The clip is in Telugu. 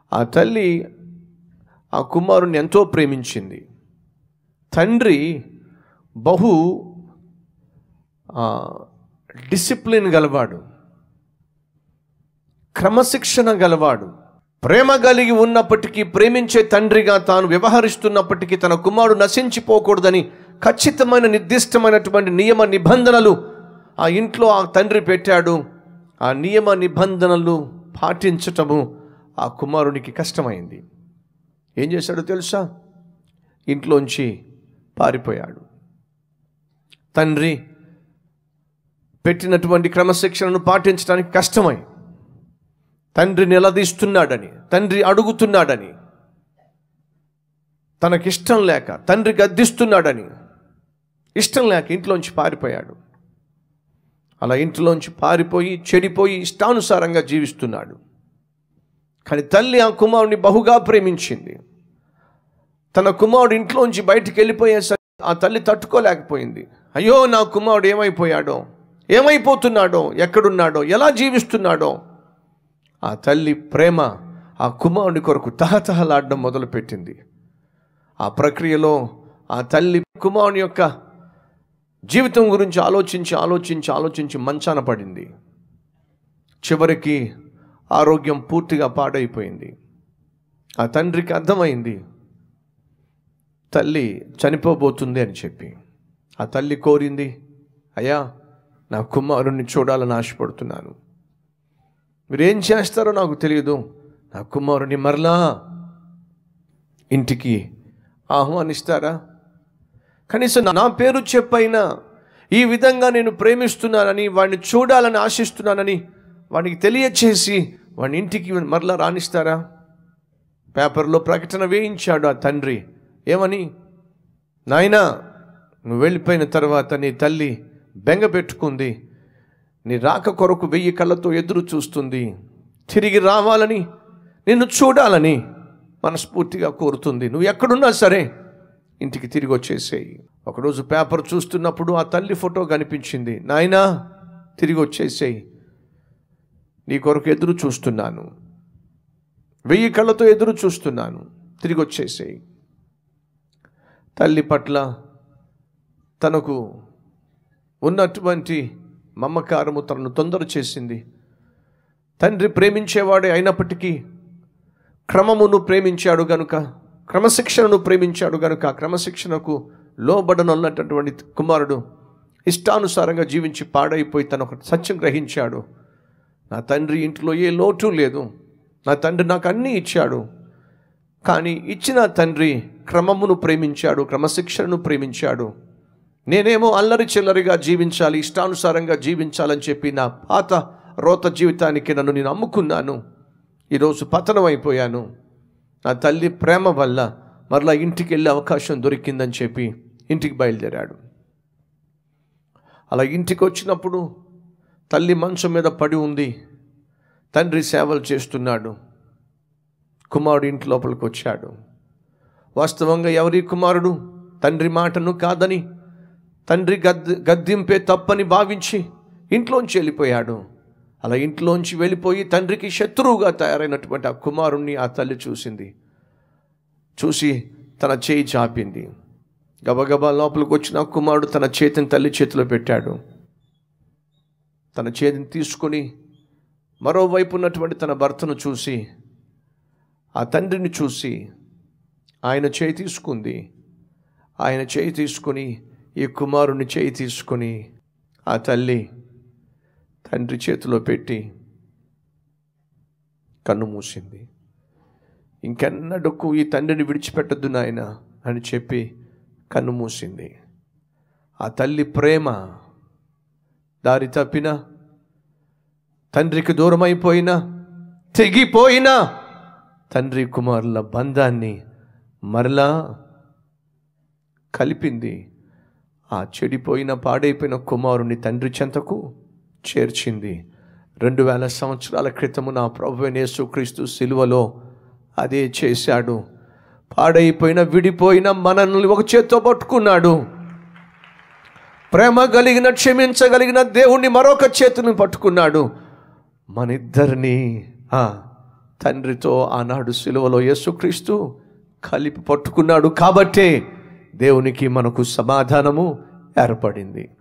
ఆ తల్లి ఆ కుమారుని ఎంతో ప్రేమించింది తండ్రి బహు ఆ, డిసిప్లిన్ గలవాడు క్రమశిక్షణ గలవాడు ప్రేమ కలిగి ఉన్నప్పటికీ ప్రేమించే తండ్రిగా తాను వ్యవహరిస్తున్నప్పటికీ తన కుమారుడు నశించిపోకూడదని ఖచ్చితమైన నిర్దిష్టమైనటువంటి నియమ నిబంధనలు ఆ ఇంట్లో ఆ తండ్రి పెట్టాడు ఆ నియమ నిబంధనలు పాటించటము ఆ కుమారునికి కష్టమైంది ఏం చేశాడో తెలుసా ఇంట్లోంచి పారిపోయాడు తండ్రి పెట్టినటువంటి క్రమశిక్షణను పాటించడానికి కష్టమై తండ్రి నిలదీస్తున్నాడని తండ్రి అడుగుతున్నాడని తనకిష్టం లేక తండ్రి గద్దిస్తున్నాడని ఇష్టం లేక ఇంట్లోంచి పారిపోయాడు అలా ఇంట్లోంచి పారిపోయి చెడిపోయి ఇష్టానుసారంగా జీవిస్తున్నాడు కానీ తల్లి ఆ కుమారుని బహుగా ప్రేమించింది తన కుమారుడు ఇంట్లోంచి బయటికి వెళ్ళిపోయేసరికి ఆ తల్లి తట్టుకోలేకపోయింది అయ్యో నా కుమారుడు ఏమైపోయాడో ఏమైపోతున్నాడో ఎక్కడున్నాడో ఎలా జీవిస్తున్నాడో ఆ తల్లి ప్రేమ ఆ కుమారుని కొరకు తహతహలాడడం మొదలుపెట్టింది ఆ ప్రక్రియలో ఆ తల్లి కుమారుని యొక్క జీవితం గురించి ఆలోచించి ఆలోచించి ఆలోచించి మంచాన పడింది చివరికి ఆరోగ్యం పూర్తిగా పాడైపోయింది ఆ తండ్రికి అర్థమైంది తల్లి చనిపోబోతుంది అని చెప్పి ఆ తల్లి కోరింది అయ్యా నా కుమారుణ్ణి చూడాలని ఆశపడుతున్నాను మీరేం చేస్తారో నాకు తెలియదు నా కుమారుని మరలా ఇంటికి ఆహ్వానిస్తారా కనీసం నా పేరు చెప్పైనా ఈ విధంగా నేను ప్రేమిస్తున్నానని వాడిని చూడాలని ఆశిస్తున్నానని వాడికి తెలియచేసి వాడి ఇంటికి మరలా రాణిస్తారా పేపర్లో ప్రకటన వేయించాడు ఆ తండ్రి ఏమని నాయనా నువ్వు వెళ్ళిపోయిన తర్వాత నీ తల్లి బెంగ పెట్టుకుంది నీ రాక కొరకు వెయ్యి కళ్ళతో ఎదురు చూస్తుంది తిరిగి రావాలని నిన్ను చూడాలని మనస్ఫూర్తిగా కోరుతుంది నువ్వు ఎక్కడున్నా సరే ఇంటికి తిరిగి వచ్చేసేయి ఒకరోజు పేపర్ చూస్తున్నప్పుడు ఆ తల్లి ఫోటో కనిపించింది నాయనా తిరిగి వచ్చేసేయి నీ కొరకు ఎదురు చూస్తున్నాను వెయ్యి కళ్ళతో ఎదురు చూస్తున్నాను తిరిగి వచ్చేసేయి తల్లి పట్ల తనకు ఉన్నటువంటి మమకారము తనను తొందర చేసింది తండ్రి ప్రేమించేవాడే అయినప్పటికీ క్రమమును ప్రేమించాడు గనుక క్రమశిక్షణను ప్రేమించాడు గనుక ఆ క్రమశిక్షణకు లోబడనున్నటువంటి కుమారుడు ఇష్టానుసారంగా జీవించి పాడైపోయి తను ఒక సత్యం గ్రహించాడు నా తండ్రి ఇంట్లో ఏ లోటు లేదు నా తండ్రి నాకు అన్నీ ఇచ్చాడు కానీ ఇచ్చిన తండ్రి క్రమమును ప్రేమించాడు క్రమశిక్షణను ప్రేమించాడు నేనేమో అల్లరి చిల్లరిగా జీవించాలి ఇష్టానుసారంగా జీవించాలని చెప్పి నా పాత రోత జీవితానికి నన్ను నేను అమ్ముకున్నాను ఈరోజు పతనం అయిపోయాను నా తల్లి ప్రేమ వల్ల మరలా ఇంటికి వెళ్ళే అవకాశం దొరికిందని చెప్పి ఇంటికి బయలుదేరాడు అలా ఇంటికి వచ్చినప్పుడు తల్లి మంచం మీద పడి ఉంది తండ్రి సేవలు చేస్తున్నాడు కుమారుడు ఇంటి లోపలికి వచ్చాడు వాస్తవంగా ఎవరి కుమారుడు తండ్రి మాటను కాదని తండ్రి గద్ గద్దింపే తప్పని భావించి ఇంట్లోంచి వెళ్ళిపోయాడు అలా ఇంట్లోంచి వెళ్ళిపోయి తండ్రికి శత్రువుగా తయారైనటువంటి ఆ కుమారుణ్ణి ఆ తల్లి చూసింది చూసి తన చేయి చాపింది గబగబా లోపలికి వచ్చిన ఆ కుమారుడు తన చేతిని తల్లి చేతిలో పెట్టాడు తన చేతిని తీసుకొని మరోవైపు ఉన్నటువంటి తన భర్తను చూసి ఆ తండ్రిని చూసి ఆయన చేయి తీసుకుంది ఆయన చేయి తీసుకొని ఈ కుమారుని చేయి తీసుకొని ఆ తల్లి తండ్రి చేతిలో పెట్టి కన్ను మూసింది ఇంకెన్నడకు ఈ తండ్రిని విడిచిపెట్టద్దు నాయన అని చెప్పి కన్ను మూసింది ఆ తల్లి ప్రేమ దారి తప్పినా తండ్రికి దూరమైపోయినా తెగిపోయినా తండ్రి కుమారుల బంధాన్ని మరలా కలిపింది ఆ చెడిపోయిన పాడైపోయిన కుమారుని తండ్రి చెంతకు చేర్చింది రెండు వేల సంవత్సరాల క్రితము నా ప్రభు యేసుక్రీస్తు సిలువలో అదే చేశాడు పాడైపోయిన విడిపోయిన మనల్ని ఒక చేత్తో పట్టుకున్నాడు ప్రేమ కలిగిన క్షమించగలిగిన దేవుణ్ణి మరొక చేతిని పట్టుకున్నాడు మన ఇద్దరిని ఆ, తండ్రితో ఆనాడు సిలువలో యేసుక్రీస్తు కలిపి పట్టుకున్నాడు కాబట్టే దేవునికి మనకు సమాధానము ఏర్పడింది